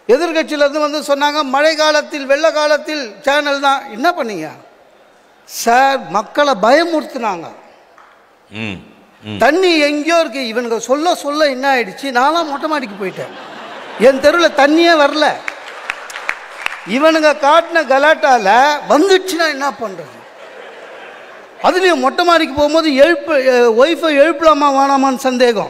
எதிர்கட்சியிலேருந்து வந்து சொன்னாங்க மழை காலத்தில் வெள்ள காலத்தில் சேனல் தான் என்ன பண்ணீங்க சார் மக்களை பயமுறுத்துனாங்க ம் ம் தண்ணி எங்கேயோ இருக்கு இவனுங்க சொல்ல சொல்ல என்ன ஆயிடுச்சு நான்லாம் மொட்டை மாடிக்கு போயிட்டேன் என் தெருவில் தண்ணியே வரல இவனுங்க காட்டின கலாட்டால வந்துச்சுன்னா என்ன பண்றது அதுலேயும் மொட்டை மாடிக்கு போகும்போது எழுப்பு ஒய்ஃபை எழுப்பலாமா வேணாமான்னு சந்தேகம்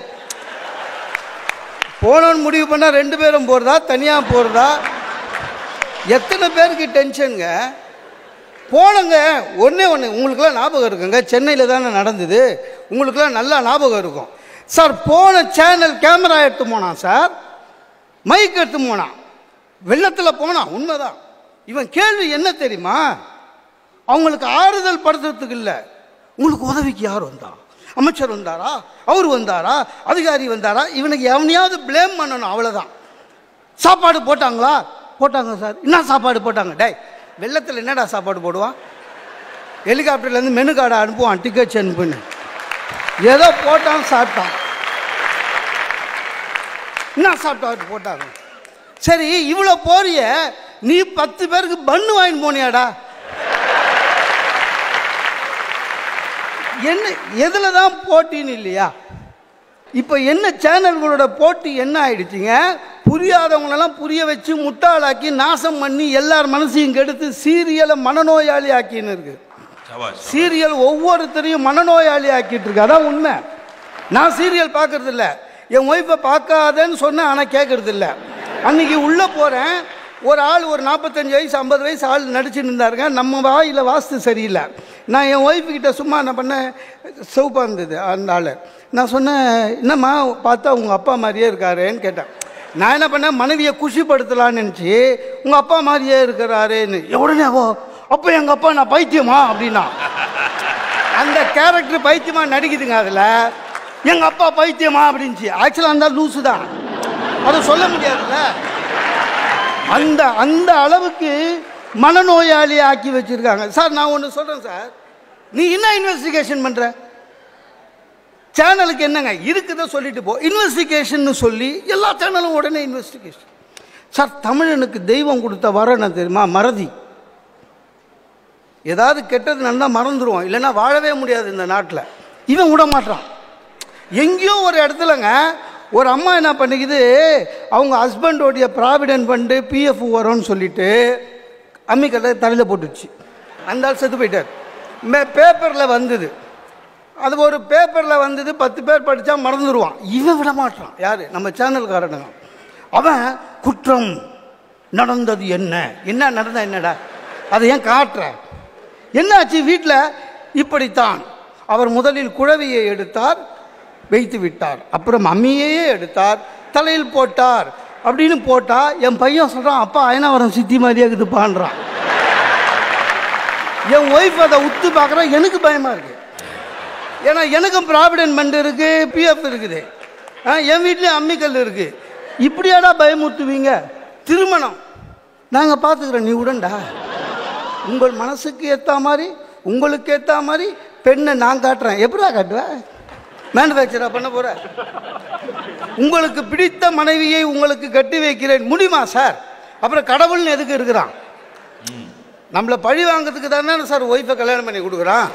போனோன்னு முடிவு பண்ணால் ரெண்டு பேரும் போகிறதா தனியாக போகிறதா எத்தனை பேருக்கு டென்ஷனுங்க போனங்க ஒன்றே ஒன்று உங்களுக்குலாம் ஞாபகம் இருக்குங்க சென்னையில் தானே நடந்தது உங்களுக்குலாம் நல்லா ஞாபகம் இருக்கும் சார் போன சேனல் கேமரா எடுத்து போனான் சார் மைக் எடுத்து போனான் வெள்ளத்தில் போனான் உண்மைதான் இவன் கேள்வி என்ன தெரியுமா அவங்களுக்கு ஆறுதல் படுத்துறதுக்கு இல்லை உங்களுக்கு உதவிக்கு யார் வந்தா அமைச்சர் வந்தாரா அவர் வந்தாரா அதிகாரி வந்தாரா இவனுக்கு எவனையாவது ப்ளேம் பண்ணணும் அவ்வளோதான் சாப்பாடு போட்டாங்களா போட்டாங்க சார் என்ன சாப்பாடு போட்டாங்க டேய் வெள்ளத்தில் என்னடா சாப்பாடு போடுவான் ஹெலிகாப்டர்லேருந்து மெனு கார்டை அனுப்புவான் டிக்கெட்ஸ் அனுப்புன்னு ஏதோ போட்டான் சாப்பிட்டான் என்ன சாப்பிட்டாட்டு போட்டாங்க சரி இவ்வளோ போறிய நீ பத்து பேருக்கு பண்ணு வாங்கிட்டு போனியாடா என்ன எதில் தான் போட்டின்னு இல்லையா இப்போ என்ன சேனல்களோட போட்டி என்ன ஆயிடுச்சுங்க புரியாதவங்களெல்லாம் புரிய வச்சு முட்டாளாக்கி நாசம் பண்ணி எல்லார் மனசையும் கெடுத்து சீரியலை மனநோயாளி ஆக்கின்னு இருக்கு சபாஷ் சீரியல் ஒவ்வொருத்தரையும் மனநோயாளி ஆக்கிட்டு இருக்கு அதான் உண்மை நான் சீரியல் பார்க்கறது இல்ல என் ஒய்ஃபை பார்க்காதேன்னு சொன்னேன் ஆனால் கேட்கறது இல்ல அன்னைக்கு உள்ளே போகிறேன் ஒரு ஆள் ஒரு நாற்பத்தஞ்சு வயசு ஐம்பது வயசு ஆள் நடிச்சுட்டு இருந்தாருங்க நம்ம வாயில் வாஸ்து சரியில்லை நான் என் ஒய்ஃபு கிட்ட சும்மா என்ன பண்ணேன் சிவப்பாக இருந்தது அந்த ஆள் நான் சொன்னேன் என்னம்மா பார்த்தா உங்கள் அப்பா மாதிரியே இருக்காரேன்னு கேட்டேன் நான் என்ன பண்ணேன் மனைவியை குஷிப்படுத்தலான்னு நினச்சி உங்கள் அப்பா மாதிரியே இருக்கிறாரேன்னு உடனே ஓ அப்போ எங்கள் அப்பா நான் பைத்தியமா அப்படின்னா அந்த கேரக்டர் பைத்தியமா நடிக்குதுங்க அதில் எங்கள் அப்பா பைத்தியமா அப்படின்ச்சு ஆக்சுவலாக இருந்தால் லூசு தான் அதை சொல்ல முடியாதுல்ல அந்த அந்த அளவுக்கு மனநோயாளி ஆக்கி வச்சிருக்காங்க சார் நான் ஒன்று சொல்கிறேன் சார் நீ என்ன இன்வெஸ்டிகேஷன் பண்ணுற சேனலுக்கு என்னங்க இருக்குத சொல்லிட்டு போ இன்வெஸ்டிகேஷன் சொல்லி எல்லா சேனலும் உடனே இன்வெஸ்டிகேஷன் சார் தமிழனுக்கு தெய்வம் கொடுத்த வரம் என்ன தெரியுமா மறதி ஏதாவது கெட்டது நல்லா மறந்துடுவோம் இல்லைன்னா வாழவே முடியாது இந்த நாட்டில் இவன் விட மாட்டான் எங்கேயோ ஒரு இடத்துலங்க ஒரு அம்மா என்ன பண்ணிக்குது அவங்க ஹஸ்பண்டோடைய ப்ராவிடென்ட் ஃபண்டு பிஎஃப் வரும்னு சொல்லிட்டு அம்மிக்கல்லை தலையில் போட்டுடுச்சு அந்த ஆள் செத்து போயிட்டார் மே பேப்பரில் வந்தது அது ஒரு பேப்பரில் வந்தது பத்து பேர் படித்தா மறந்துடுவான் இவன் விட மாட்டான் யார் நம்ம சேனல்காரனுங்க அவன் குற்றம் நடந்தது என்ன என்ன நடந்தா என்னடா அதை ஏன் காட்டுற என்னாச்சு வீட்டில் இப்படித்தான் அவர் முதலில் குழவியை எடுத்தார் வைத்து விட்டார் அப்புறம் அம்மியையே எடுத்தார் தலையில் போட்டார் அப்படின்னு போட்டா என் பையன் சொல்றான் அப்பா அயனாவரம் சித்தி மாதிரியே இருக்குதுப்பான்றான் என் ஒய்ஃப் அதை உத்து பார்க்குறா எனக்கு பயமா இருக்கு ஏன்னா எனக்கும் ப்ராவிடென்ட் ஃபண்ட் இருக்கு பிஎஃப் இருக்குது ஆ, என் வீட்லேயும் அம்மிக்கல் இருக்கு இப்படியாடா பயமுறுத்துவீங்க திருமணம் நாங்கள் பார்த்துக்குறோம் நீ உடன்டா உங்கள் மனசுக்கு ஏற்ற மாதிரி உங்களுக்கு ஏற்ற மாதிரி பெண்ணை நான் காட்டுறேன் எப்படா காட்டுவேன் மேனுஃபேக்சரா பண்ண போற உங்களுக்கு பிடித்த மனைவியை உங்களுக்கு கட்டி வைக்கிறேன் முடியுமா சார் அப்புறம் கடவுள்னு எதுக்கு இருக்கிறான் நம்மளை பழி வாங்குறதுக்கு தானே சார் ஒய்ஃபை கல்யாணம் பண்ணி கொடுக்குறான்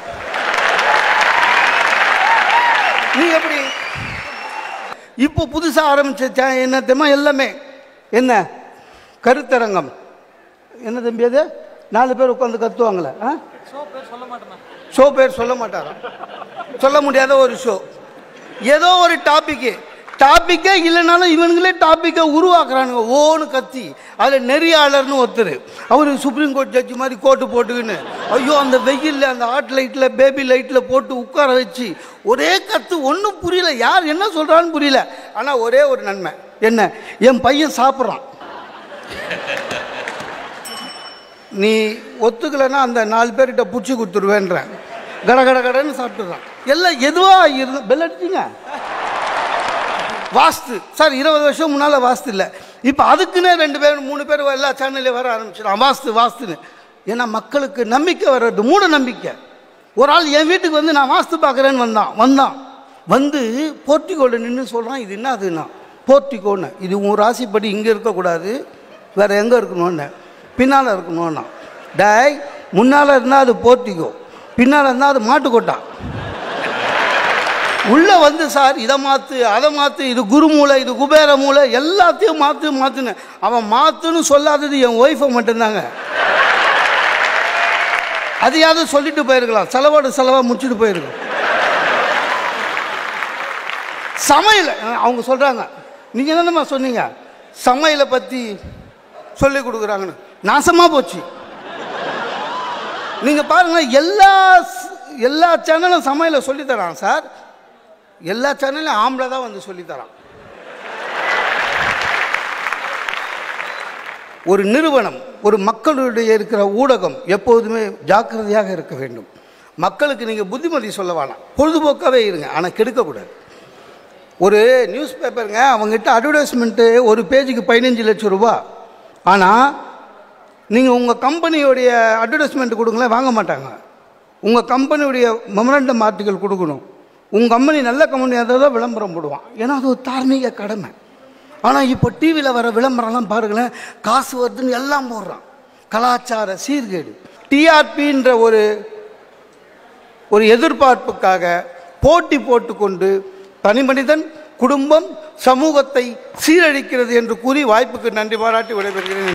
நீ எப்படி இப்போ புதுசாக ஆரம்பிச்ச சே- என்ன தெரியுமா எல்லாமே என்ன கருத்தரங்கம் என்ன தம்பி அது நாலு பேர் உட்காந்து கத்துவாங்களே ஆ ஷோ பேர் சொல்ல மாட்டாராம் சொல்ல முடியாத ஒரு ஷோ ஏதோ ஒரு டாபிக்கு டாப்பிக்கே இல்லைனாலும் இவனுங்களே டாப்பிக்கை உருவாக்குறானுங்க ஓன்னு கத்தி அதில் நெறியாளர்னு ஒருத்தர் அவர் சுப்ரீம் கோர்ட் ஜட்ஜி மாதிரி கோட்டு போட்டுக்கின்னு ஐயோ அந்த வெயிலில் அந்த ஹாட் லைட்டில் பேபி லைட்டில் போட்டு உட்கார வச்சு ஒரே கத்து ஒன்றும் புரியல யார் என்ன சொல்கிறான்னு புரியல ஆனால் ஒரே ஒரு நன்மை என்ன என் பையன் சாப்பிட்றான் நீ ஒத்துக்கலைன்னா அந்த நாலு பேர்கிட்ட பிடிச்சி கொடுத்துருவேன்றேன் கட கட கடன்னு சாப்பிட்டுறான் எல்லாம் எதுவாக இருந்து பெல் அடிச்சிங்க வாஸ்து சார் இருபது வருஷம் முன்னால் வாஸ்து இல்லை இப்போ அதுக்குன்னே ரெண்டு பேர் மூணு பேர் எல்லா சேனல்லையும் வர ஆரம்பிச்சிடும் வாஸ்து வாஸ்துன்னு ஏன்னா மக்களுக்கு நம்பிக்கை வர்றது மூட நம்பிக்கை ஒரு ஆள் என் வீட்டுக்கு வந்து நான் வாஸ்து பார்க்குறேன்னு வந்தான் வந்தான் வந்து போர்ட்டிகோல நின்று சொல்கிறான் இது என்ன அதுன்னா போர்ட்டிகோன்னு இது உன் ராசிப்படி இங்கே இருக்கக்கூடாது வேறு எங்கே இருக்கணும்னு பின்னால் இருக்கணும்னா டேய் முன்னால் இருந்தால் அது போர்த்திக்கோ பின்னால் இருந்தால் அது மாட்டுக்கொட்டா உள்ளே வந்து சார் இதை மாற்று அதை மாற்று இது குரு மூளை இது குபேர மூளை எல்லாத்தையும் மாற்று மாற்றுன்னு அவன் மாற்றுன்னு சொல்லாதது என் ஒய்ஃபை மட்டும்தாங்க அதையாவது சொல்லிட்டு போயிருக்கலாம் செலவோடு செலவாக முடிச்சுட்டு போயிருக்கலாம் சமையல் அஹ் அவங்க சொல்கிறாங்க நீங்கள் என்னம்மா சொன்னீங்க சமையலை பற்றி சொல்லி கொடுக்குறாங்கன்னு நாசமாக போச்சு நீங்கள் பாருங்கள் எல்லா ஸ்- எல்லா சேனலும் சமையலை சொல்லித்தரான் சார் எல்லா சேனலும் ஆம்பளை தான் வந்து சொல்லித்தரான் ஒரு நிறுவனம் ஒரு மக்களுடைய இருக்கிற ஊடகம் எப்போதுமே ஜாக்கிரதையாக இருக்க வேண்டும் மக்களுக்கு நீங்கள் புத்திமதி சொல்ல வேணாம் பொழுதுபோக்காகவே இருங்க ஆனால் கெடுக்கக்கூடாது ஒரு நியூஸ் பேப்பருங்க அவங்ககிட்ட அட்வர்டைஸ்மெண்ட்டு ஒரு பேஜுக்கு பதினஞ்சு லட்சம் ரூபா ஆனால் நீங்கள் உங்கள் கம்பெனியோடைய அட்வர்டைஸ்மெண்ட் கொடுங்களேன் வாங்க மாட்டாங்க உங்கள் கம்பெனியுடைய மெமரண்டம் ஆர்டிக்கல் கொடுக்கணும் உங்கள் கம்பெனி நல்ல கம்பெனியாக இருந்தால் தான் விளம்பரம் போடுவான் ஏன்னா அது ஒரு தார்மீக கடமை ஆனால் இப்போ டிவியில் வர விளம்பரம்லாம் பாருங்களேன் காசு வருதுன்னு எல்லாம் போடுறான் கலாச்சார சீர்கேடு டிஆர்பின்ற ஒரு ஒரு எதிர்பார்ப்புக்காக போட்டி போட்டுக்கொண்டு தனி மனிதன் குடும்பம் சமூகத்தை சீரழிக்கிறது என்று கூறி வாய்ப்புக்கு நன்றி பாராட்டி விடைபெறுகிறேன்